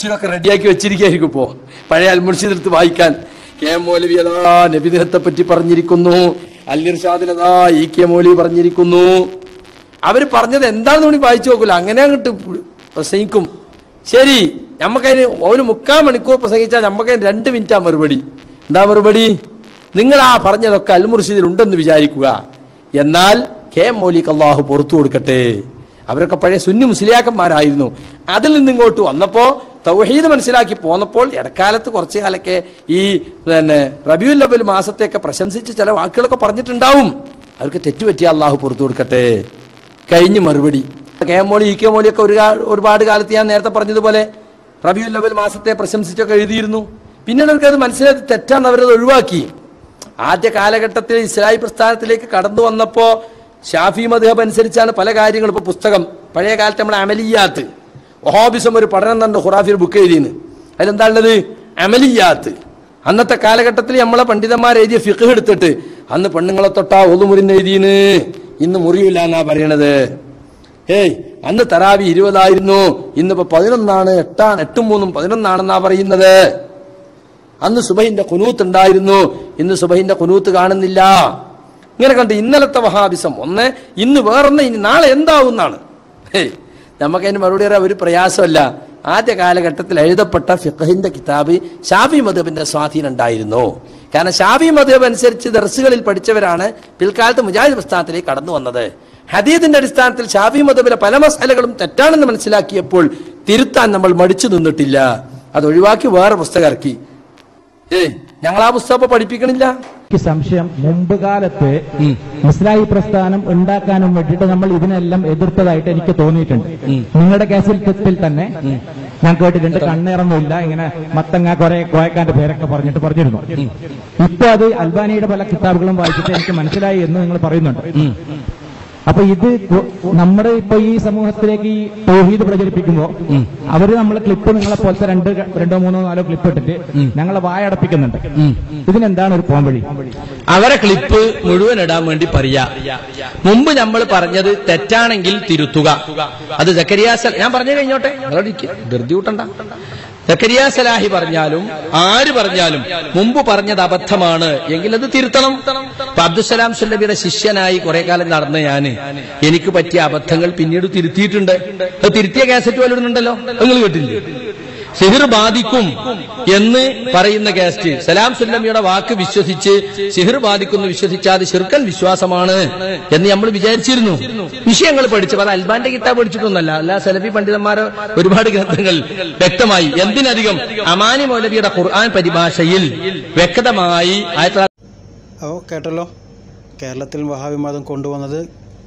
മുർഷിദൊക്കെ റെഡിയാക്കി വെച്ചിരിക്കുകയായിരിക്കും ഇപ്പോ പഴയ അൽ മുർഷിദ് എടുത്ത് വായിക്കാൻ കെ എം മൗലവി അതാ നബിദിനത്തെ പറ്റി പറഞ്ഞിരിക്കുന്നു അല്ലിർഷാദിനതാ ഇ കെ മൗലവി പറഞ്ഞിരിക്കുന്നു അവര് പറഞ്ഞത് എന്താണെന്ന് വേണ്ടി വായിച്ചു നോക്കൂല അങ്ങനെ അങ്ങോട്ട് പ്രസംഗിക്കും ശരി നമുക്കതിന് ഒരു മുക്കാൽ മണിക്കൂർ പ്രസംഗിച്ചാൽ നമുക്കതിന് രണ്ട് മിനിറ്റാ മറുപടി എന്താ മറുപടി നിങ്ങൾ ആ പറഞ്ഞതൊക്കെ അൽ മുർഷിദിൽ ഉണ്ടെന്ന് വിചാരിക്കുക എന്നാൽ കെ എം മൗലിക്ക് അള്ളാഹു പുറത്തു കൊടുക്കട്ടെ അവരൊക്കെ പഴയ സുന്നി മുസ്ലിയാക്കന്മാരായിരുന്നു അതിൽ നിന്ന് ഇങ്ങോട്ട് വന്നപ്പോ തൗഹീദ് മനസ്സിലാക്കി പോന്നപ്പോൾ ഇടക്കാലത്ത് കുറച്ചു കാലൊക്കെ ഈ പിന്നെ റബിയുൽ ലബൽ മാസത്തെയൊക്കെ പ്രശംസിച്ച് ചില വാക്കുകളൊക്കെ പറഞ്ഞിട്ടുണ്ടാവും അവർക്ക് തെറ്റുപറ്റിയ അള്ളാഹു പുറത്തു കൊടുക്കട്ടെ കഴിഞ്ഞ് മറുപടി കെ എം മോളി ഇ കെ മോളിയൊക്കെ ഒരു കാ- ഒരുപാട് കാലത്ത് ഞാൻ നേരത്തെ പറഞ്ഞതുപോലെ റബിയുൽ ലബൽ മാസത്തെ പ്രശംസിച്ചൊക്കെ എഴുതിയിരുന്നു പിന്നീട് അവർക്കത് മനസ്സിലായത് തെറ്റാന്ന് അവരത് ഒഴിവാക്കി ആദ്യ കാലഘട്ടത്തിൽ ഇസ്ലാഹി പ്രസ്ഥാനത്തിലേക്ക് കടന്നു വന്നപ്പോ ഷാഫി മധുഹബ് അനുസരിച്ചാണ് പല കാര്യങ്ങളും ഇപ്പൊ പുസ്തകം പഴയ കാലത്ത് നമ്മുടെ അമലിയാത്ത് ഒഹോബിസം ഒരു പഠനം തന്നെ ഖുറാഫിൽ ബുക്ക് എഴുതിയെന്ന് അതിലെന്താ ഉള്ളത് അമലിയാത്ത് അന്നത്തെ കാലഘട്ടത്തിൽ നമ്മളെ പണ്ഡിതന്മാർ എഴുതിയ ഫിഖ് എടുത്തിട്ട് അന്ന് പെണ്ണുങ്ങളെ തൊട്ടാ ഒതു മുറിന്ന് എഴുതിയെന്ന് ഇന്ന് മുറിയില്ല എന്നാ പറയണത് ഏയ് അന്ന് തറാവി ഇരുപതായിരുന്നു ഇന്നിപ്പോ പതിനൊന്നാണ് എട്ടാണ് എട്ടും മൂന്നും പതിനൊന്നാണെന്നാ പറയുന്നത് അന്ന് സുബഹിന്റെ കുനൂത്ത് ഉണ്ടായിരുന്നു ഇന്ന് സുബഹിന്റെ കുനൂത്ത് കാണുന്നില്ല ഇങ്ങനെ കണ്ട് ഇന്നലത്തെ വഹാബിസം ഒന്ന് ഇന്ന് വേറൊന്ന് ഇനി നാളെ എന്താവുന്നാണ് ഹേയ് നമുക്കതിന് മറുപടി പറയാൻ ഒരു പ്രയാസമല്ല ആദ്യ കാലഘട്ടത്തിൽ എഴുതപ്പെട്ട ഫിഖഹിന്റെ കിതാബ് ഷാഫി മധുബിന്റെ സ്വാധീനം ഉണ്ടായിരുന്നു കാരണം ഷാഫി മധുബ് അനുസരിച്ച് ദർസുകളിൽ പഠിച്ചവരാണ് പിൽക്കാലത്ത് മുജാഹിദ് പ്രസ്ഥാനത്തിലേക്ക് കടന്നു വന്നത് ഹദീദിന്റെ അടിസ്ഥാനത്തിൽ ഷാഫി മധുബിലെ പല മസാലകളും തെറ്റാണെന്ന് മനസ്സിലാക്കിയപ്പോൾ തിരുത്താൻ നമ്മൾ മടിച്ചു നിന്നിട്ടില്ല അത് ഒഴിവാക്കി വേറെ പുസ്തകം ഇറക്കി ഏയ് ഞങ്ങൾ ആ പുസ്തകം ഇപ്പൊ പഠിപ്പിക്കണില്ല എനിക്ക് സംശയം മുമ്പ് കാലത്ത് ഇസ്ലാഹി പ്രസ്ഥാനം ഉണ്ടാക്കാനും വേണ്ടിയിട്ട് നമ്മൾ ഇതിനെല്ലാം എതിർത്തതായിട്ട് എനിക്ക് തോന്നിയിട്ടുണ്ട് നിങ്ങളുടെ കേസിൽ തന്നെ ഞാൻ കേട്ടിട്ടുണ്ട് കണ്ണേറൊന്നുമില്ല ഇങ്ങനെ മത്തങ്ങ കുറെ കോയക്കാന്റെ പേരൊക്കെ പറഞ്ഞിട്ട് പറഞ്ഞിരുന്നു ഇപ്പൊ അത് അൽബാനിയുടെ പല കിതാബുകളും വായിച്ചിട്ട് എനിക്ക് മനസ്സിലായി എന്ന് നിങ്ങൾ പറയുന്നുണ്ട് അപ്പൊ ഇത് കൊ- നമ്മുടെ ഇപ്പൊ ഈ സമൂഹത്തിലേക്ക് ഈ തൗഹീദ് പ്രചരിപ്പിക്കുമ്പോ അവര് നമ്മളെ ക്ലിപ്പ് നിങ്ങളെ പോലത്തെ രണ്ട് ക- രണ്ടോ മൂന്നോ നാലോ ക്ലിപ്പ് ഇട്ടിട്ട് ഞങ്ങളെ വായടപ്പിക്കുന്നുണ്ട് ഇതിനെന്താണ് ഒരു പോംവഴി അവരെ ക്ലിപ്പ് മുഴുവൻ ഇടാൻ വേണ്ടി പറയാ മുമ്പ് നമ്മൾ പറഞ്ഞത് തെറ്റാണെങ്കിൽ തിരുത്തുക അത് ജക്കരിയ സല- ഞാൻ പറഞ്ഞു കഴിഞ്ഞോട്ടെ നിങ്ങളോട് ഇരിക്ക്. ധൃതി കൂട്ടണ്ട ജക്കരിയ സലാഹി പറഞ്ഞാലും ആര് പറഞ്ഞാലും മുമ്പ് പറഞ്ഞത് അബദ്ധമാണ് എങ്കിൽ അത് തിരുത്തണം ഇപ്പൊ അബ്ദുസലാം സുല്ലബിയുടെ ശിഷ്യനായി കുറെ കാലം നടന്ന ഞാന് എനിക്ക് പറ്റിയ അബദ്ധങ്ങൾ പിന്നീട് തിരുത്തിയിട്ടുണ്ട് അത് തിരുത്തിയ കാസറ്റ് പോലെ ഇടുന്നുണ്ടല്ലോ നിങ്ങൾ കേട്ടില്ലേ സിഹിർ ബാധിക്കും എന്ന് പറയുന്ന കാസ്റ്റ് സലാം സുല്ലമിയുടെ വാക്ക് വിശ്വസിച്ച് സിഹിർ ബാധിക്കുന്നു വിശ്വസിച്ചാൽ അത് ശിർക്കൽ വിശ്വാസമാണ് എന്ന് നമ്മൾ വിചാരിച്ചിരുന്നു വിഷയങ്ങൾ പഠിച്ചു അത് അൽബാന്റെ കിതാബ് പഠിച്ചിട്ടൊന്നല്ല അല്ല സലഫി പണ്ഡിതന്മാരെ ഒരുപാട് ഗ്രന്ഥങ്ങൾ വ്യക്തമായി എന്തിനധികം അമാനി മൗലവിയുടെ ഖുർആൻ പരിഭാഷയിൽ വ്യക്തമായി ആയിരത്തി അപ്പോൾ കേട്ടല്ലോ കേരളത്തിൽ വഹാവിവാദം കൊണ്ടുവന്നത്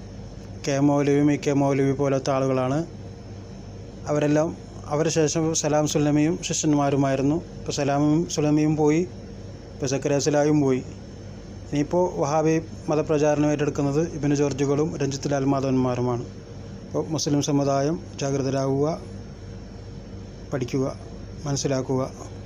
കെ മൗലവിയും ഇ കെ മൗലവി പോലത്തെ ആളുകളാണ് അവരെല്ലാം അവരുടെ ശേഷം സലാം സുല്ലമിയും ശിഷ്യന്മാരുമായിരുന്നു ഇപ്പോൾ സലാമും സുലമിയും പോയി ഇപ്പോൾ സക്കറിയ സലായും പോയി ഇനിയിപ്പോൾ വഹാബി മതപ്രചാരണം ഏറ്റെടുക്കുന്നത് ഇബിന് ജോർജുകളും രഞ്ജിത്ത് ലാൽ മാധവന്മാരുമാണ് അപ്പോൾ മുസ്ലിം സമുദായം ജാഗ്രതരാകുക പഠിക്കുക മനസ്സിലാക്കുക